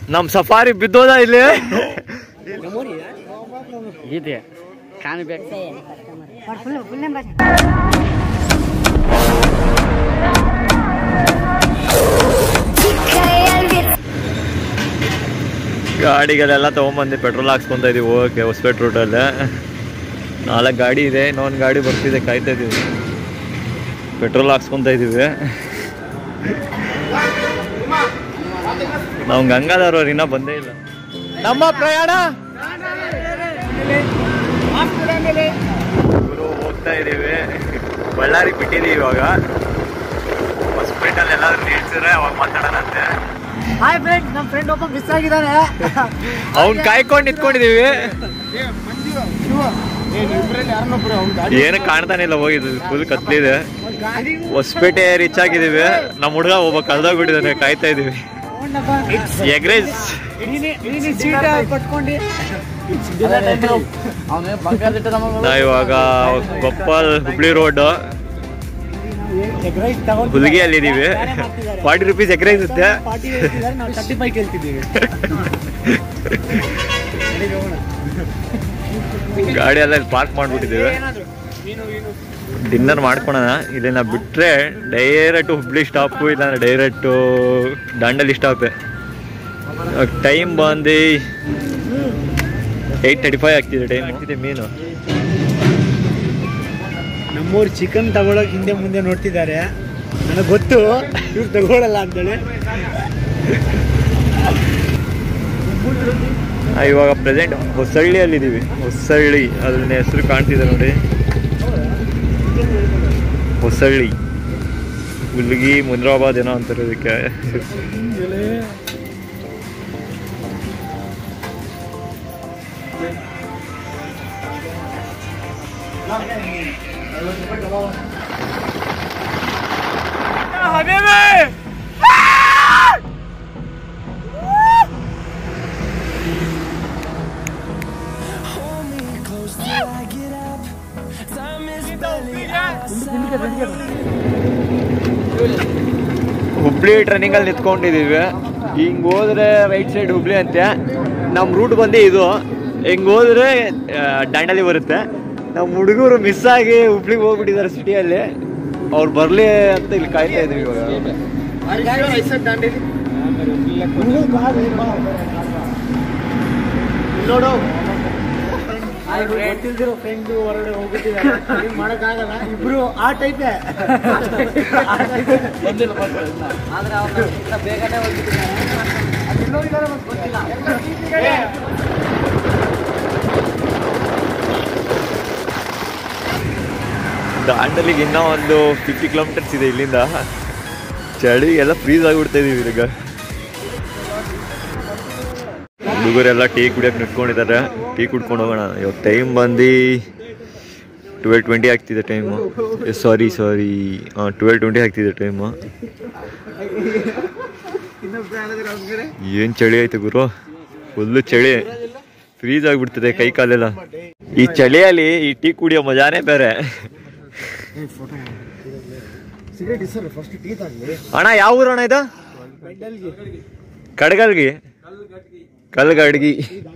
ನಮ್ ಸಫಾರಿ ಬಿದ್ದೋದ ಇಲ್ಲಿ ಇದೆ ಕಾಣಬೇಕು ಗಾಡಿಗಳೆಲ್ಲ ತಗೊಂಬಂದು ಪೆಟ್ರೋಲ್ ಹಾಕ್ಸ್ಕೊಂತ ಇದೀವಿ ಹೋಗಕ್ಕೆ ಹೊಸಪೇಟೆ ರೂಟಲ್ಲಿ ನಾಲ್ಕು ಗಾಡಿ ಇದೆ ಇನ್ನೊಂದು ಗಾಡಿ ಬರ್ತಿದೆ ಕಾಯ್ತಾ ಇದೀವಿ ಪೆಟ್ರೋಲ್ ಹಾಕ್ಸ್ಕೊಂತ ಇದೀವಿ ನಾವು ಗಂಗಾಧರ್ ಅವ್ರು ಇನ್ನೂ ಬಂದೇ ಇಲ್ಲ ನಮ್ಮ ಪ್ರಯಾಣ ಗುರು ಹೋಗ್ತಾ ಇದೀವಿ ಬಳ್ಳಾರಿ ಬಿಟ್ಟಿದೀವಿ ಇವಾಗ ಹೊಸಪೇಟಲ್ಲಿ ಎಲ್ಲಾದ್ರೂ ನಿಲ್ಸಿದ್ರೆ ಅವಾಗ ಮಾತಾಡೋಣಂತೆ ಹಾಯ್ ಫ್ರೆಂಡ್ ನಮ್ಮ ಫ್ರೆಂಡ್ ಒಬ್ಬ ಮಿಸ್ ಆಗಿದ್ದಾನೆ ಅವ್ನ್ ಕಾಯ್ಕೊಂಡು ನಿಂತ್ಕೊಂಡಿದೀವಿ ಏನು ಕಾಣ್ತಾನೆ ಇಲ್ಲ ಹೋಗಿದ್ದು ಫುಲ್ ಕತ್ಲಿದೆ ಹೊಸಪೇಟೆ ರೀಚ್ ಆಗಿದೀವಿ ನಮ್ಮ ಹುಡುಗ ಒಬ್ಬ ಕಳ್ದೋಗ್ಬಿಟ್ಟಿದ್ದಾನೆ ಕಾಯ್ತಾ ಇದೀವಿ ಎಗ್ ರೈಸ್ ಸೀಟ್ ಕಟ್ಕೊಂಡು ಅವನೇ ಬಂಗಾರದಿಟ್ಟ ನಾವ್ ಇವಾಗ ಕೊಪ್ಪಲ್ ಹುಬ್ಳಿ ರೋಡ್ ಹುಲ್ಗಿಯಲ್ಲಿ ಇದೀವಿ ಫಾರ್ಟಿ ರುಪೀಸ್ ಎಗ್ ರೈಸ್ ಇರುತ್ತೆ ಪಾರ್ಟಿ ನಾವು ತರ್ಟಿ ಫೈವ್ ಕೇಳ್ತಿದ್ದೀವಿ ಗಾಡಿ ಎಲ್ಲ ಪಾರ್ಕ್ ಮಾಡ್ಬಿಟ್ಟಿದ್ದೀವಿ ಡಿನ್ನರ್ ಮಾಡ್ಕೊಳೋಣ ಇಲ್ಲಿಂದ ಬಿಟ್ರೆ ಡೈರೆಕ್ಟ್ ಹುಬ್ಳಿ ಸ್ಟಾಪು ಇಲ್ಲಾಂದ್ರೆ ಡೈರೆಕ್ಟು ದಾಂಡಲಿ ಸ್ಟಾಪೇ ಟೈಮ್ ಬಂದು ಏಯ್ಟ್ ತರ್ಟಿ ಫೈವ್ ಆಗ್ತಿದೆ ಟೈಮ್ ಆಗ್ತಿದೆ ಮೀನು ನಮ್ಮೂರು ಚಿಕನ್ ತಗೊಳಕ್ ಹಿಂದೆ ಮುಂದೆ ನೋಡ್ತಿದ್ದಾರೆ ನನಗೆ ಗೊತ್ತು ಇವ್ರು ತಗೊಳಲ್ಲ ಅಂತೇಳಿ ಆ, ಇವಾಗ ಪ್ರೆಸೆಂಟ್ ಹೊಸಳ್ಳಿಯಲ್ಲಿ ಇದ್ದೀವಿ ಹೊಸಳ್ಳಿ ಅದ್ರ ಹೆಸರು ಕಾಣ್ತಿದೆ ನೋಡಿ ಹೊಸಳ್ಳಿ ಹುಲ್ಗಿ ಮುನ್ರಾಬಾದ್ ಏನೋ ಅಂತಾರೆ ಇದಕ್ಕೆ ಹುಬ್ಳಿ ಟ್ರೈನಿಂಗ್ ಅಲ್ಲಿ ನಿಂತ್ಕೊಂಡಿದೀವಿ ಹಿಂಗ್ ಹೋದ್ರೆ ರೈಟ್ ಸೈಡ್ ಹುಬ್ಳಿ ಅಂತೆ ನಮ್ ರೂಟ್ ಬಂದು ಇದು ಹಿಂಗ್ ಹೋದ್ರೆ ಆ, ದಾಂಡಲಿ ಬರುತ್ತೆ ನಮ್ಮ ಹುಡುಗರು ಮಿಸ್ ಆಗಿ ಹುಬ್ಳಿಗೆ ಹೋಗ್ಬಿಟ್ಟಿದ್ದಾರೆ ಸಿಟಿಯಲ್ಲಿ ಅವ್ರು ಬರ್ಲಿ ಅಂತ ಇಲ್ಲಿ ಕಾಯ್ತಾ ಇದೀವಿ ಇವಾಗ ನೋಡು ಗೊತ್ತಿಲ್ದಿರೋ ಫ್ರೆಂಡ್ ಹೊರಗಡೆ ಹೋಗ್ಬಿಟ್ಟಿದ್ದಾರೆ ಮಾಡಕ್ಕಾಗಲ್ಲ ಇಬ್ರು ಆ ಟೈಪೇ ಆದ್ರೆ ಅವ್ರು ಬೇಗನೆ ದಾಂಡಲಿಗೆ ಇನ್ನೂ ಒಂದು ಫಿಫ್ಟಿ ಕಿಲೋಮೀಟರ್ಸ್ ಇದೆ ಇಲ್ಲಿಂದ ಚಳಿ ಎಲ್ಲ ಫ್ರೀಸ್ ಆಗಿಬಿಡ್ತಾ ಇದೀವಿ ಈಗ ಹುಡುಗರೆಲ್ಲ ಟೀ ಕುಡಿಯೋಕೆ ನಿಂತ್ಕೊಂಡಿದ್ದಾರೆ ಟೀ ಕುಡ್ಕೊಂಡು ಹೋಗೋಣ ಇವಾಗ ಟೈಮ್ ಬಂದು ಟ್ವೆಲ್ ಟ್ವೆಂಟಿ ಆಗ್ತಿದೆ ಟೈಮು ಸಾರಿ ಸಾರಿ ಹಾಂ ಟ್ವೆಲ್ ಟ್ವೆಂಟಿ ಆಗ್ತಿದೆ ಟೈಮು ಏನು ಚಳಿ ಆಯ್ತು ಗುರು ಫುಲ್ಲು ಚಳಿ ಫ್ರೀಸ್ ಆಗಿಬಿಡ್ತದೆ ಕೈ ಕಾಲೆಲ್ಲ ಈ ಚಳಿಯಲ್ಲಿ ಈ ಟೀ ಕುಡಿಯೋ ಮಜಾನೇ ಬೇರೆ ಸಿಗರೇಟ್ ಸರ್ ಫಸ್ಟ್ ಟೀ ತಗಲಿ ಅಣ್ಣ ಯಾವ ಊರು ಅಣ್ಣ ಇದು ಕಡ್ಗಲ್ಗಿ ಕಲ್ಗಡ್ಗಿ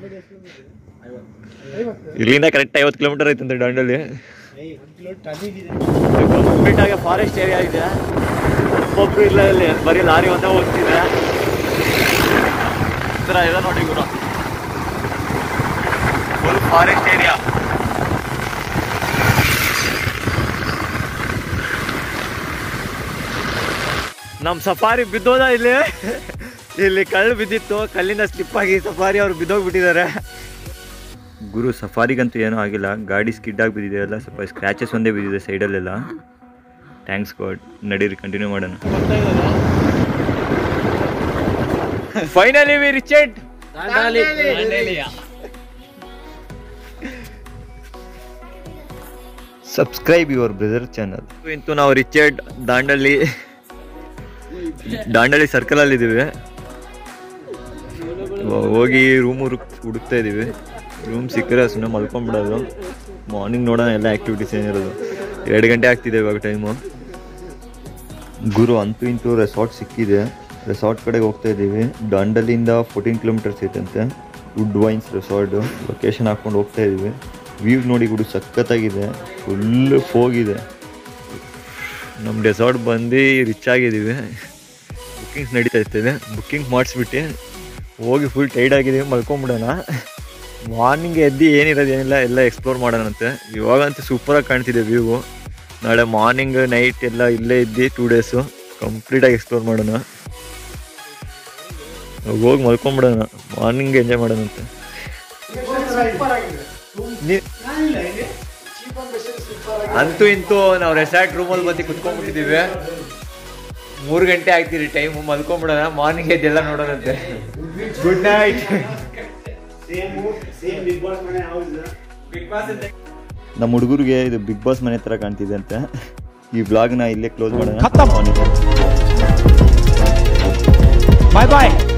ಇಲ್ಲಿಂದ ಕರೆಕ್ಟ್ ಐವತ್ತು ಕಿಲೋಮೀಟರ್ ಐತಂತೆ ದಾಂಡಲ್ಲಿ ಕಂಪ್ಲೀಟ್ ಆಗಿ ಫಾರೆಸ್ಟ್ ಏರಿಯಾ ಇದೆ ಒಬ್ಬೊಬ್ರು ಇಲ್ಲ ಇಲ್ಲಿ ಬರೀ ಲಾರಿ ಒಂದೇ ಹೋಗ್ತಿದೆ ಈ ಥರ ಇದೆ ನೋಡಿ ಗುರು ಫುಲ್ ಫಾರೆಸ್ಟ್ ಏರಿಯಾ ನಮ್ಮ ಸಫಾರಿ ಬಿದ್ದೋದ ಇಲ್ಲಿ ಇಲ್ಲಿ ಕಳ್ಳು ಬಿದ್ದಿತ್ತು ಕಲ್ಲಿಂದ ಸ್ಲಿಪ್ ಆಗಿ ಸಫಾರಿ ಅವ್ರು ಬಿದ್ದೋಗ್ಬಿಟ್ಟಿದ್ದಾರೆ ಗುರು ಸಫಾರಿಗಂತೂ ಏನೂ ಆಗಿಲ್ಲ ಗಾಡಿ ಸ್ಕಿಡ್ ಆಗಿ ಬಿದ್ದಿದೆ ಎಲ್ಲ ಸ್ವಲ್ಪ ಸ್ಕ್ರ್ಯಾಚಸ್ ಒಂದೇ ಬಿದ್ದಿದೆ ಸೈಡಲ್ಲೆಲ್ಲ ಥ್ಯಾಂಕ್ಸ್ ಗಾಡ್ ನಡೀರಿ ಕಂಟಿನ್ಯೂ ಮಾಡೋಣ finally we reached subscribe your brother channel ಇಂತೂ ನಾವು ರಿಚರ್ಡ್ ದಾಂಡಲ್ಲಿ ದಾಂಡಲಿ ಸರ್ಕಲ್ ಅಲ್ಲಿ ಇದೀವಿ ಇವಾಗ ಹೋಗಿ ರೂಮ್ ಹುಡುಕ್ತಾ ಇದೀವಿ ರೂಮ್ ಸಿಕ್ಕರೆ ಸುಮ್ಮನೆ ಮಲ್ಕೊಂಡ್ಬಿಡೋದು ಮಾರ್ನಿಂಗ್ ನೋಡೋಣ ಎಲ್ಲ ಆಕ್ಟಿವಿಟೀಸ್ ಏನಿರೋದು ಎರಡು ಗಂಟೆ ಆಗ್ತಿದೆ ಇವಾಗ ಟೈಮು ಗುರು ಅಂತೂ ಇಂತೂ ರೆಸಾರ್ಟ್ ಸಿಕ್ಕಿದೆ ರೆಸಾರ್ಟ್ ಕಡೆಗೆ ಹೋಗ್ತಾ ಇದ್ದೀವಿ ದಾಂಡಲಿಂದ ಫೋರ್ಟೀನ್ ಕಿಲೋಮೀಟರ್ಸ್ ಐತಂತೆ ವುಡ್ ವೈನ್ಸ್ ರೆಸಾರ್ಟ್ ಲೊಕೇಶನ್ ಹಾಕ್ಕೊಂಡು ಹೋಗ್ತಾ ಇದ್ದೀವಿ ವ್ಯೂ ನೋಡಿ ಗುಡು ಸಖತ್ತಾಗಿದೆ ಫುಲ್ ಫೋಗಿದೆ ನಮ್ಮ ರೆಸಾರ್ಟ್ ಬಂದು ರಿಚ್ ಆಗಿದ್ದೀವಿ ಬುಕ್ಕಿಂಗ್ಸ್ ನಡೀತಾ ಇರ್ತದೆ ಬುಕ್ಕಿಂಗ್ ಮಾಡಿಸ್ಬಿಟ್ಟು ಹೋಗಿ ಫುಲ್ ಟೈರ್ಡ್ ಆಗಿದ್ದೀವಿ ಮಲ್ಕೊಂಬಿಡೋಣ ಮಾರ್ನಿಂಗ್ ಎದ್ದು ಏನಿರೋದು ಏನಿಲ್ಲ ಎಲ್ಲ ಎಕ್ಸ್ಪ್ಲೋರ್ ಮಾಡೋಣಂತೆ ಇವಾಗಂತೂ ಸೂಪರಾಗಿ ಕಾಣ್ತಿದೆ ವ್ಯೂ ನಾಳೆ ಮಾರ್ನಿಂಗ್ ನೈಟ್ ಎಲ್ಲ ಇಲ್ಲೇ ಇದ್ದು ಟೂ ಡೇಸು ಕಂಪ್ಲೀಟಾಗಿ ಎಕ್ಸ್ಪ್ಲೋರ್ ಮಾಡೋಣ ಹೋಗಿ ಮಲ್ಕೊಂಬಿಡೋಣ ಮಾರ್ನಿಂಗ್ ಎಂಜಾಯ್ ಮಾಡೋಣಂತೆ ನೀ- ಅಂತೂ ಇಂತೂ ನಾವು ರೆಸಾರ್ಟ್ ರೂಮಲ್ಲಿ ಬಂದು ಕುತ್ಕೊಂಡ್ಬಿಟ್ಟಿದ್ದೀವಿ ಮೂರು ಗಂಟೆ ಆಗ್ತೀರಿ ಟೈಮ್ ಮಲ್ಕೊಂಬಿಡೋಣ ಮಾರ್ನಿಂಗ್ ಎದ್ದೆಲ್ಲ ನೋಡೋಣಂತೆ ಗುಡ್ ನೈಟ್ ನಮ್ಮ ಹುಡುಗರಿಗೆ ಇದು ಬಿಗ್ ಬಾಸ್ ಮನೆ ಥರ ಕಾಣ್ತಿದೆ ಅಂತ ಈ ಬ್ಲಾಗ್ನ ಇಲ್ಲೇ ಕ್ಲೋಸ್ ಮಾಡೋಣ ಬಾಯ್ ಬಾಯ್